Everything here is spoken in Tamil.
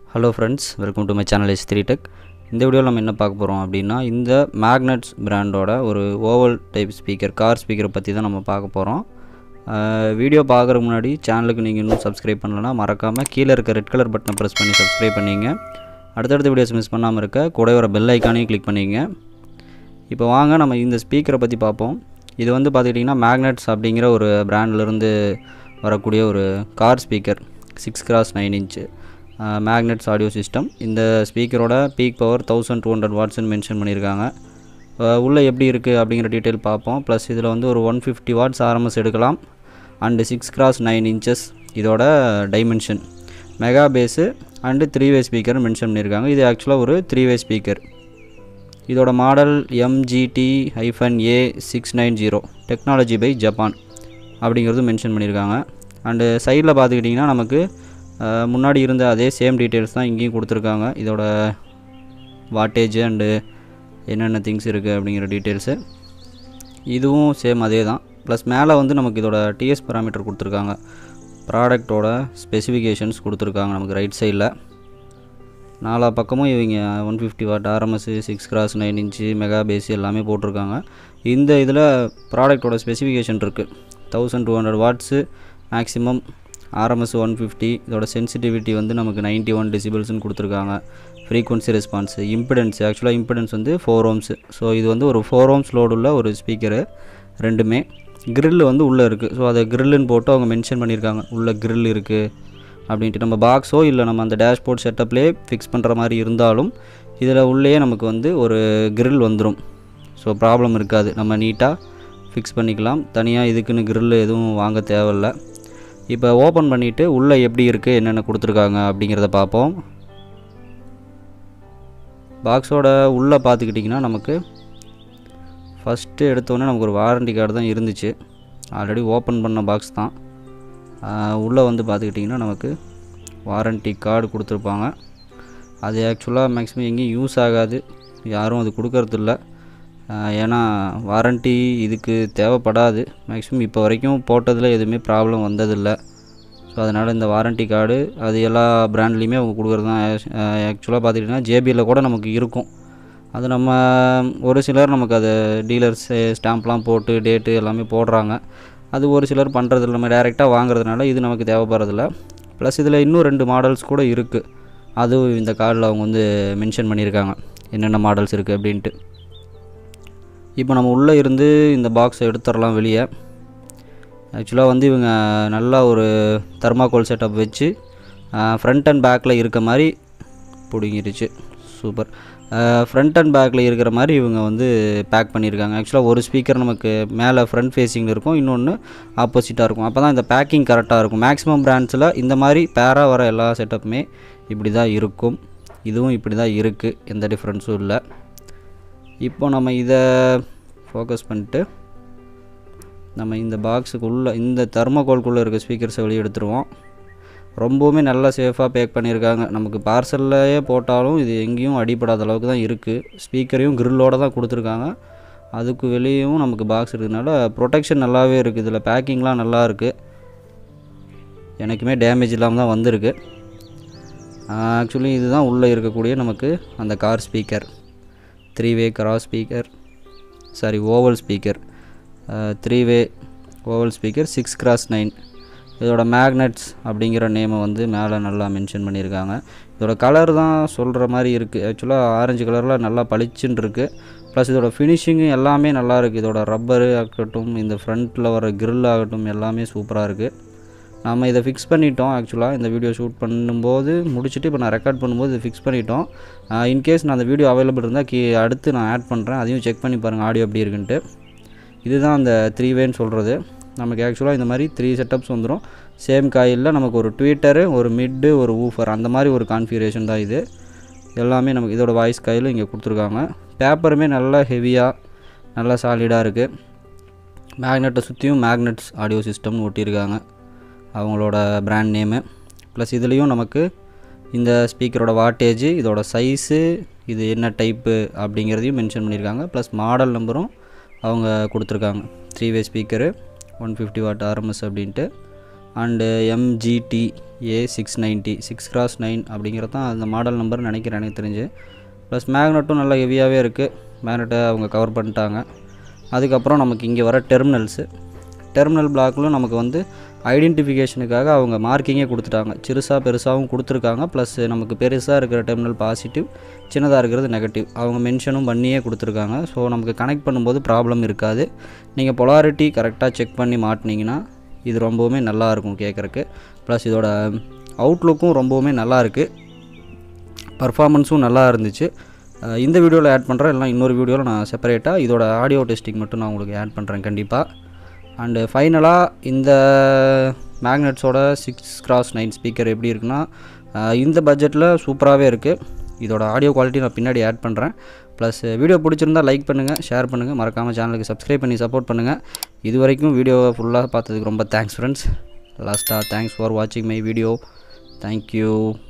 hello friends welcome to my channel S three tech இந்த வீடியோவில் நம்ம என்ன பார்க்க போகிறோம் அப்படின்னா இந்த மேக்னட்ஸ் பிராண்டோட ஒரு ஓவல் டைப் ஸ்பீக்கர் கார் ஸ்பீக்கரை பற்றி தான் நம்ம பார்க்க போகிறோம் வீடியோ பார்க்குறதுக்கு முன்னாடி சேனலுக்கு நீங்கள் இன்னும் சப்ஸ்கிரைப் பண்ணலன்னா மறக்காமல் கீழே இருக்க ரெட் கலர் பட்டனை ப்ரெஸ் பண்ணி சப்ஸ்கிரைப் பண்ணிங்க அடுத்தடுத்த வீடியோஸ் மிஸ் பண்ணாமல் இருக்க கூட வர பெல் ஐக்கானையும் கிளிக் பண்ணிங்க இப்போ வாங்க நம்ம இந்த ஸ்பீக்கரை பற்றி பார்ப்போம் இது வந்து பார்த்துக்கிட்டிங்கன்னா மேக்னட்ஸ் அப்படிங்கிற ஒரு பிராண்ட்லேருந்து வரக்கூடிய ஒரு car speaker six cross nine inch magnets audio system இந்த ஸ்பீக்கரோட peak power thousand two hundred வாட்ஸ்னு மென்ஷன் பண்ணியிருக்காங்க உள்ளே எப்படி இருக்குது அப்படிங்கிற டீட்டெயில் பார்ப்போம் ப்ளஸ் இதில் வந்து ஒரு ஒன் ஃபிஃப்டி வாட்ஸ் ஆர்எம்எஸ் எடுக்கலாம் and six cross nine inches இதோட dimension mega bass and three way speaker mention பண்ணியிருக்காங்க இது ஆக்சுவலாக ஒரு த்ரீ வே ஸ்பீக்கர் இதோட model MGT hyphen A six nine zero technology by Japan அப்படிங்கிறது மென்ஷன் பண்ணியிருக்காங்க அண்டு சைடில் பார்த்துக்கிட்டிங்கன்னா நமக்கு முன்னாடி இருந்த அதே சேம் டீட்டெயில்ஸ் தான் இங்கேயும் கொடுத்துருக்காங்க இதோட வாட்டேஜ் அண்டு என்னென்ன திங்ஸ் இருக்குது அப்படிங்கிற டீட்டெயில்ஸு இதுவும் சேம் அதே தான் ப்ளஸ் மேலே வந்து நமக்கு இதோட டிஎஸ் பேராமீட்டர் கொடுத்துருக்காங்க ப்ராடக்டோட ஸ்பெசிஃபிகேஷன்ஸ் கொடுத்துருக்காங்க நமக்கு ரைட் சைடில் நாலா பக்கமும் இவங்க one fifty watt RMS six cross nine inch mega bass எல்லாமே போட்டிருக்காங்க இந்த இதில் ப்ராடக்டோட ஸ்பெசிஃபிகேஷன் இருக்குது thousand two hundred watts maximum RMS one fifty இதோட சென்சிட்டிவிட்டி வந்து நமக்கு நைன்ட்டி ஒன் டெசிபிள்ஸ்னு கொடுத்துருக்காங்க ஃப்ரீக்வன்சி ரெஸ்பான்ஸு இம்பிடன்ஸ் ஆக்சுவலாக இம்பிடன்ஸ் வந்து ஃபோர் ஓம்ஸு ஸோ இது வந்து ஒரு ஃபோர் ஓம்ஸ் லோடு உள்ள ஒரு ஸ்பீக்கரு ரெண்டுமே கிரில் வந்து உள்ளே இருக்குது ஸோ அதை கிரில்லுன்னு போட்டு அவங்க மென்ஷன் பண்ணியிருக்காங்க உள்ளே கிரில் இருக்குது அப்படின்ட்டு நம்ம பாக்ஸோ இல்லை நம்ம அந்த டேஷ்போர்ட் செட்டப்லேயே ஃபிக்ஸ் பண்ணுற மாதிரி இருந்தாலும் இதில் உள்ளேயே நமக்கு வந்து ஒரு கிரில் வந்துடும் ஸோ ப்ராப்ளம் இருக்காது நம்ம நீட்டாக ஃபிக்ஸ் பண்ணிக்கலாம் தனியாக இதுக்குன்னு கிரில் எதுவும் வாங்க தேவையில்ல இப்போ ஓப்பன் பண்ணிவிட்டு உள்ளே எப்படி இருக்குது என்னென்ன கொடுத்துருக்காங்க அப்படிங்கிறத பார்ப்போம் பாக்ஸோட உள்ளே பார்த்துக்கிட்டிங்கன்னா நமக்கு ஃபஸ்ட்டு எடுத்தோன்னே நமக்கு ஒரு வாரண்டி கார்டு தான் இருந்துச்சு ஆல்ரெடி ஓப்பன் பண்ண பாக்ஸ் தான் உள்ளே வந்து பார்த்துக்கிட்டிங்கன்னா நமக்கு வாரண்டி கார்டு கொடுத்துருப்பாங்க அது ஆக்சுவலாக மேக்ஸிமம் எங்கேயும் யூஸ் ஆகாது யாரும் அது கொடுக்கறதில்ல ஏன்னா வாரண்ட்டி இதுக்கு தேவைப்படாது மேக்ஸிமம் இப்போ வரைக்கும் போட்டதில் எதுவுமே ப்ராப்ளம் வந்ததில்லை ஸோ அதனால் இந்த வாரண்ட்டி கார்டு அது எல்லா ப்ராண்ட்லேயுமே அவங்க கொடுக்குறது தான் ஆக்சுவலாக பார்த்துக்கிட்டிங்கன்னா ஜேபியில் கூட நமக்கு இருக்கும் அது நம்ம ஒரு சிலர் நமக்கு அது டீலர்ஸ் ஸ்டாம்ப்லாம் போட்டு டேட்டு எல்லாமே போடுறாங்க அது ஒரு சிலர் பண்ணுறதில்ல நம்ம டேரெக்டாக வாங்குறதுனால இது நமக்கு தேவைப்படுறதில்ல ப்ளஸ் இதில் இன்னும் ரெண்டு மாடல்ஸ் கூட இருக்குது அதுவும் இந்த கார்டில் அவங்க வந்து மென்ஷன் பண்ணியிருக்காங்க என்னென்ன மாடல்ஸ் இருக்குது அப்படின்ட்டு இப்போ நம்ம உள்ளே இருந்து இந்த பாக்ஸை எடுத்துடலாம் வெளியே ஆக்சுவலாக வந்து இவங்க நல்லா ஒரு தர்மாக்கோல் செட்டப் வச்சு ஃப்ரண்ட் அண்ட் பேக்கில் இருக்க மாதிரி பிடிங்கிருச்சு சூப்பர் ஃப்ரண்ட் அண்ட் பேக்கில் இருக்கிற மாதிரி இவங்க வந்து பேக் பண்ணியிருக்காங்க ஆக்சுவலாக ஒரு ஸ்பீக்கர் நமக்கு மேலே ஃப்ரண்ட் ஃபேஸிங்கில் இருக்கும் இன்னொன்று ஆப்போசிட்டாக இருக்கும் அப்போ தான் இந்த பேக்கிங் கரெக்டாக இருக்கும் மேக்ஸிமம் பிராண்ட்ஸில் இந்த மாதிரி பேராக வர எல்லா செட்டப்புமே இப்படி தான் இருக்கும் இதுவும் இப்படி தான் இருக்குது எந்த டிஃப்ரென்ஸும் இல்லை இப்போ நம்ம இதை ஃபோக்கஸ் பண்ணிட்டு நம்ம இந்த பாக்ஸுக்குள்ளே இந்த தர்மோகோல்குள்ளே இருக்க ஸ்பீக்கர்ஸை வெளியே எடுத்துருவோம் ரொம்பவுமே நல்லா சேஃபாக பேக் பண்ணியிருக்காங்க நமக்கு பார்சல்லையே போட்டாலும் இது எங்கேயும் அடிப்படாத அளவுக்கு தான் இருக்குது ஸ்பீக்கரையும் க்ரில்லோடு தான் கொடுத்துருக்காங்க அதுக்கு வெளியேவும் நமக்கு பாக்ஸ் இருக்கிறதுனால ப்ரொடெக்ஷன் நல்லாவே இருக்குது இதில் பேக்கிங்லாம் நல்லா இருக்குது எனக்குமே டேமேஜ் இல்லாமல் தான் வந்திருக்கு ஆக்சுவலி இதுதான் உள்ளே இருக்கக்கூடிய நமக்கு அந்த car speaker three way cross speaker sorry oval speaker three way oval speaker six cross nine இதோட மேக்னெட்ஸ் அப்படிங்கிற நேமை வந்து மேலே நல்லா மென்ஷன் பண்ணியிருக்காங்க இதோட கலர் தான் சொல்கிற மாதிரி இருக்குது ஆக்சுவலாக ஆரஞ்சு கலரில் நல்லா பளிச்சுன்னு இருக்குது ப்ளஸ் இதோட ஃபினிஷிங்கு எல்லாமே நல்லா இருக்குது இதோட ரப்பரு ஆகட்டும் இந்த ஃப்ரண்ட்டில் வர கிரில் ஆகட்டும் எல்லாமே சூப்பராக இருக்குது நம்ம இதை ஃபிக்ஸ் பண்ணிட்டோம் ஆக்சுவலாக இந்த வீடியோ ஷூட் பண்ணும்போது முடிச்சுட்டு இப்போ நான் ரெக்கார்ட் பண்ணும்போது இதை ஃபிக்ஸ் பண்ணிட்டோம் இன்கேஸ் நான் அந்த வீடியோ அவைலபிள் இருந்தால் கீ அடுத்து நான் ஆட் பண்ணுறேன் அதையும் செக் பண்ணி பாருங்கள் ஆடியோ எப்படி இருக்குன்ட்டு இதுதான் அந்த த்ரீ வேன்னு சொல்கிறது நமக்கு ஆக்சுவலாக இந்த மாதிரி த்ரீ செட்டப்ஸ் வந்துடும் சேம் காயிலில் நமக்கு ஒரு ட்வீட்டரு ஒரு மிட்டு ஒரு ஊஃபர் அந்த மாதிரி ஒரு கான்ஃபிகரேஷன் தான் இது எல்லாமே நமக்கு இதோட வாய்ஸ் காயிலும் இங்கே கொடுத்துருக்காங்க பேப்பருமே நல்லா ஹெவியாக நல்லா சாலிடாக இருக்குது மேக்னெட்டை சுற்றியும் மேக்னெட்ஸ் ஆடியோ சிஸ்டம்னு ஒட்டியிருக்காங்க அவங்களோட ப்ராண்ட் நேமு ப்ளஸ் இதுலேயும் நமக்கு இந்த ஸ்பீக்கரோட வாட்டேஜ் இதோட சைஸு இது என்ன டைப்பு அப்படிங்கிறதையும் மென்ஷன் பண்ணியிருக்காங்க ப்ளஸ் மாடல் நம்பரும் அவங்க கொடுத்துருக்காங்க three way speaker one fifty watt RMS அப்படின்ட்டு and MGT A six ninety six cross nine அப்படிங்கிறது தான் அந்த மாடல் நம்பர் நினைக்கிறேன் எனக்கு தெரிஞ்சு ப்ளஸ் மேக்னெட்டும் நல்லா ஹெவியாகவே இருக்குது மேக்னெட்டை அவங்க கவர் பண்ணிட்டாங்க அதுக்கப்புறம் நமக்கு இங்கே வர டெர்மினல்ஸு டெர்மினல் பிளாக்லும் நமக்கு வந்து ஐடென்டிஃபிகேஷனுக்காக அவங்க மார்க்கிங்கே கொடுத்துட்டாங்க சிறுசாக பெருசாகவும் கொடுத்துருக்காங்க ப்ளஸ் நமக்கு பெருசாக இருக்கிற டெர்மினல் பாசிட்டிவ் சின்னதாக இருக்கிறது நெகட்டிவ் அவங்க மென்ஷனும் பண்ணியே கொடுத்துருக்காங்க ஸோ நமக்கு கனெக்ட் பண்ணும்போது ப்ராப்ளம் இருக்காது நீங்கள் பொலாரிட்டி கரெக்டாக செக் பண்ணி மாட்டினீங்கன்னா இது ரொம்பவுமே நல்லா இருக்கும் கேட்குறக்கு ப்ளஸ் இதோட அவுட்லுக்கும் ரொம்பவுமே நல்லா இருக்குது பர்ஃபார்மன்ஸும் நல்லா இருந்துச்சு அஹ் இந்த வீடியோவில் ஆட் பண்ணுறேன் இல்லைனா இன்னொரு வீடியோவில் நான் செப்பரேட்டாக இதோட ஆடியோ டெஸ்டிங் மட்டும் நான் உங்களுக்கு ஆட் பண்ணுறேன் கண்டிப்பாக அண்டு ஃபைனலாக இந்த மேக்னெட்ஸோட சிக்ஸ் கிராஸ் நைன் ஸ்பீக்கர் எப்படி இருக்குன்னா அஹ் இந்த பட்ஜெட்டில் சூப்பராகவே இருக்குது இதோட ஆடியோ குவாலிட்டி நான் பின்னாடி ஆட் பண்ணுறேன் ப்ளஸ் வீடியோ பிடிச்சிருந்தா லைக் பண்ணுங்கள் ஷேர் பண்ணுங்கள் மறக்காமல் சேனலுக்கு சப்ஸ்கிரைப் பண்ணி சப்போர்ட் பண்ணுங்கள் இது வரைக்கும் வீடியோவை ஃபுல்லாக பார்த்ததுக்கு ரொம்ப தேங்க்ஸ் ஃப்ரெண்ட்ஸ் லாஸ்ட்டாக தேங்க்ஸ் ஃபார் வாட்சிங் மை வீடியோ தேங்க்யூ